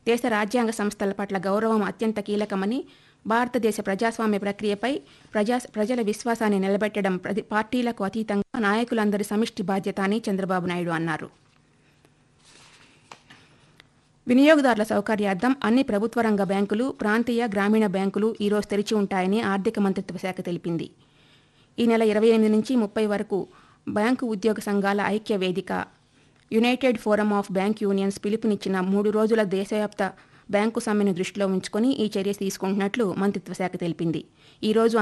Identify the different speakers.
Speaker 1: దేశ రాజ్యాంగ సంస్థల పట్ల గౌరవం అత్యంత కీలకమని భారతదేశ ప్రజాస్వామ్య ప్రక్రియపై ప్రజా ప్రజల విశ్వాసాన్ని నిలబెట్టడం ప్రతి పార్టీలకు అతీతంగా నాయకులందరి సమిష్టి బాధ్యత అని చంద్రబాబు నాయుడు అన్నారు వినియోగదారుల సౌకర్యార్థం అన్ని ప్రభుత్వ రంగ బ్యాంకులు ప్రాంతీయ గ్రామీణ బ్యాంకులు ఈరోజు తెరిచి ఉంటాయని ఆర్థిక మంత్రిత్వ శాఖ తెలిపింది ఈ నెల ఇరవై ఎనిమిది నుంచి ముప్పై వరకు బ్యాంకు ఉద్యోగ సంఘాల ఐక్య వేదిక united forum of bank unions పిలుపునిచ్చిన మూడు రోజుల దేశవ్యాప్త బ్యాంకు సమ్మెను దృష్టిలో ఉంచుకొని ఈ చర్య తీసుకుంటున్నట్లు మంత్రిత్వ శాఖ తెలిపింది ఈ రోజు